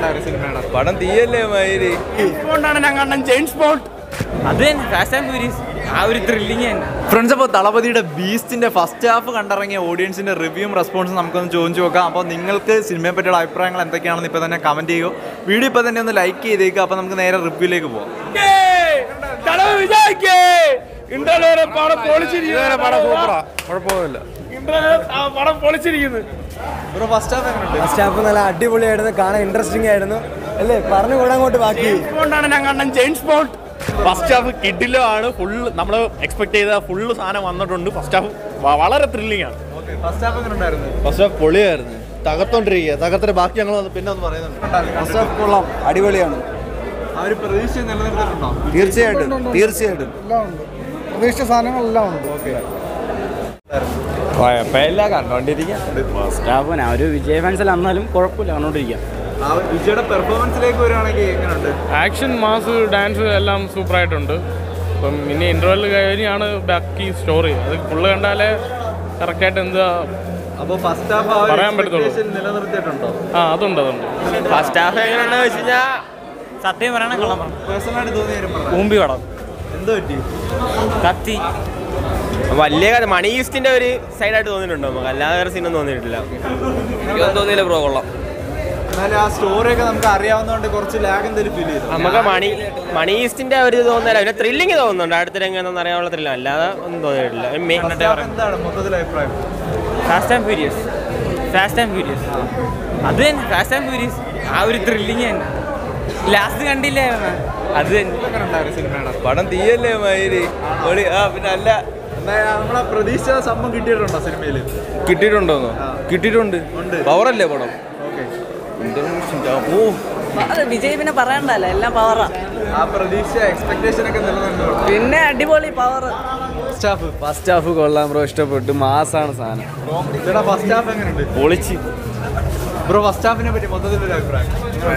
ഉണ്ടായിരുന്നു സിനിമയുടെ പടം തീയല്ലേ മയില് കൊണ്ടാണ് ഞാൻ കണ്ടൻ ജെയിംസ് ബോണ്ട് അത് തന്നെ ഫാസ്റ്റ് ആൻഡ് ഫ്യൂരിയസ് ആ ഒരു ത്രില്ലിങ് തന്നെ ഫ്രണ്ട്സ് അപ്പോൾ തളപതിയുടെ ബീസ്റ്റിന്റെ ഫസ്റ്റ് ഹാഫ് കണ്ടിറങ്ങിയ ഓഡിയൻസിന്റെ റിവ്യൂവും റെസ്പോൺസും നമുക്കൊന്ന് ചോദിച്ചു നോക്കാം അപ്പോൾ നിങ്ങൾക്ക് സിനിമയെ പറ്റിയുള്ള അഭിപ്രായങ്ങൾ എന്തൊക്കെയാണെന്ന് ഇപ്പോൾ തന്നെ കമന്റ് ചെയ്യുക വീഡിയോ ഇപ്പോൾ തന്നെ ഒന്ന് ലൈക്ക് ചെയ്തേക്കുക അപ്പോൾ നമുക്ക് നേരെ റിവ്യൂലേക്ക് പോകാം തലവ് വിജയിക്കേ ഇന്റർവ്യൂരെ പടം പൊളിച്ചിരിക്കുന്നു പടം സൂപ്പറാ കുഴപ്പമില്ല ഇന്റർവ്യൂ പടം പൊളിച്ചിരിക്കുന്നു ബ്രോ ഫസ്റ്റ് ഹാഫ് എങ്ങനെയുണ്ട് സ്റ്റാഫ് നല്ല അടിപൊളിയായിരുന്നു കാണാൻ ഇൻട്രസ്റ്റിംഗ് ആയിരുന്നു അല്ലേ പറഞ്ഞു കൂടാൻ അങ്ങോട്ട് ബാക്കി കൊണ്ടാണ് ഞാൻ കണ്ടൻ ജെയിംസ് ബോണ്ട് ഫസ്റ്റ് ഹാഫ് കിഡിലോ ആണ് ഫുള്ള് നമ്മൾ എക്സ്പെക്ട് ചെയ്ത ഫുള്ള് സാധനം വന്നിട്ടുണ്ട് ഫസ്റ്റ് ഹാഫ് വളരെ ത്രില്ലിംഗ് ആണ് ഫസ്റ്റ് ഹാഫ് എങ്ങനെ ഉണ്ടായിരുന്നു ഫസ്റ്റ് ഹാഫ് പൊളിയായിരുന്നു തകർത്തോണ്ടിരിക്കുക തകർത്തിന്റെ ബാക്കി ഞങ്ങൾ പിന്നെ ഒന്ന് പറയുന്നുണ്ട് ഫസ്റ്റ് ഹാഫ് കൊള്ളാം അടിപൊളിയാണ് ആ ഒരു പ്രതീക്ഷ നിലനിർത്തിയിട്ടുണ്ടോ തീർച്ചയായിട്ടും തീർച്ചയായിട്ടും പ്രതീക്ഷിച്ച സാധനങ്ങളെല്ലാം ഉണ്ട് കുഴപ്പമില്ല കണ്ടോണ്ടിരിക്കാം ഫസ്റ്റ് ഹാഫ് ഞാൻ ഒരു വിജയ് ഫാൻസിൽ എന്നാലും കുഴപ്പമില്ല കണ്ടോണ്ടിരിക്കാം ആ ഒരു വിജയുടെ പെർഫോമൻസിലേക്ക് വരുവാണെങ്കിൽ എങ്ങനെയുണ്ട് ആക്ഷൻ മാസ് ഡാൻസ് എല്ലാം സൂപ്പറായിട്ടുണ്ട് അപ്പം ഇനി ഇൻ്റർവെൽ കഴിഞ്ഞാണ് ബാക്കി സ്റ്റോറി അത് ഫുള്ള് കണ്ടാലേ കറക്റ്റായിട്ട് എന്താ അപ്പോൾ ഫസ്റ്റ് ഹാഫ് ആ പറയാൻ പറ്റത്തുള്ളൂ. expectation നിലനിർത്തിയിട്ടുണ്ടോ ആ അതുണ്ട് അതുണ്ട് ഫസ്റ്റ് ഹാഫ് എങ്ങനെയുണ്ടെന്ന് വെച്ച് കഴിഞ്ഞാൽ സത്യം പറയണം കള്ളം പറയണം പേഴ്സണലായിട്ട് തോന്നിയ കാര്യം പറ കൂമ്പി പടം എന്ത് പറ്റി കത്തി വലിയ കഥ മണി ഈസ്റ്റിന്റെ ഒരു സൈഡായിട്ട് തോന്നിയിട്ടുണ്ട് നമുക്ക് അല്ലാതെ വേറെ സീനൊന്നും തോന്നിയിട്ടില്ല തോന്നിയില്ല ബ്രോ കൊള്ളാം എന്നാലും ആ സ്റ്റോറിയൊക്കെ നമുക്ക് അറിയാവുന്നതുകൊണ്ട് കുറച്ച് ലാഗ് എന്തെങ്കിലും ഫീൽ ചെയ്തു നമുക്ക് മണി മണി ഈസ്റ്റിന്റെ ഒരു ഇത് തോന്നില്ല പിന്നെ ത്രില്ലിങ് തോന്നുന്നുണ്ട് അടുത്ത രംഗം അറിയാനുള്ള ത്രില്ല അല്ലാതെ ഒന്നും തോന്നിയിട്ടില്ല മെയിൻ First half എന്താണ് മൊത്തത്തിൽ അഭിപ്രായം fast and furious fast and furious അത് തന്നെ ഫാസ്റ്റ് ആൻഡ് ഫ്യൂരിയസ് ആ ഒരു ത്രില്ലിങ് തന്നെ ലാസ്റ്റ് കണ്ടില്ലായിരുന്നു അത് തന്നെ എങ്ങനെ ഉണ്ടായിരുന്നു സിനിമയുടെ പടം തീയല്ലേ മയില് പൊളി ആ പിന്നെ അല്ല എന്നാ നമ്മളെ പ്രതീക്ഷിച്ച സംഭവം കിട്ടിയിട്ടുണ്ടോ സിനിമയിൽ കിട്ടിയിട്ടുണ്ടോന്നോ കിട്ടിയിട്ടുണ്ട് ഉണ്ട്. പവറല്ലേ പടം ഓക്കെ ഓ അത് വിജയ് പിന്നെ പറയണ്ടല്ലോ എല്ലാം പവറാ ആ പ്രതീക്ഷ എക്സ്പെക്ടേഷൻ ഒക്കെ നിലനിർത്തുന്നുണ്ടോ പിന്നെ അടിപൊളി power first half first half കൊള്ളാം ബ്രോ ഇഷ്ടപ്പെട്ടു മാസാണ് സാധനം ചേട്ടാ ഫസ്റ്റ് ഹാഫ് എങ്ങനെയുണ്ട് പൊളിച്ച് ബ്രോ ഫസ്റ്റ് ഹാഫിനെ പറ്റി മൊത്തത്തിൽ ഒരു അഭിപ്രായം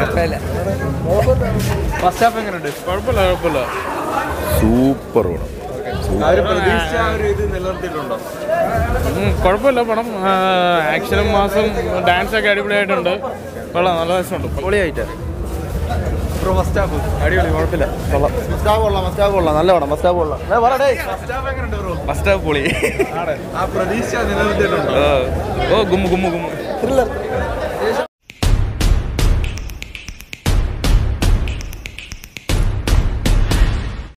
ഫസ്റ്റ് ഹാഫ് എങ്ങനെയുണ്ട് കുഴപ്പമില്ല കുഴപ്പമില്ല സൂപ്പർ പടം ആ ഒരു പ്രതീക്ഷ ആ ഒരു ഇത് നിലനിർത്തിയിട്ടുണ്ടോ ഉം, കുഴപ്പമില്ല പടം ആക്ഷനും മാസും ഡാൻസൊക്കെ അടിപൊളിയായിട്ടുണ്ട് കൊള്ളാം നല്ല രസമുണ്ട് പൊളിയായിട്ട് ബ്രോ ഫസ്റ്റ് ഹാഫ് അടിപൊളി കുഴപ്പമില്ല കൊള്ളാം മസ്റ്റാവ് കൊള്ളാം മസ്റ്റാവ് കൊള്ളാം നല്ല പടം മസ്റ്റാവ് കൊള്ളാം ഫസ്റ്റ് ഹാഫ് എങ്ങനെയുണ്ട് ബ്രോ ഫസ്റ്റ് ഹാഫ് പൊളി ആ പ്രതീക്ഷ നിലനിർത്തിയിട്ടുണ്ടോ ഓ ഗുമ്മു ഗുമ്മു ഗുമ്മു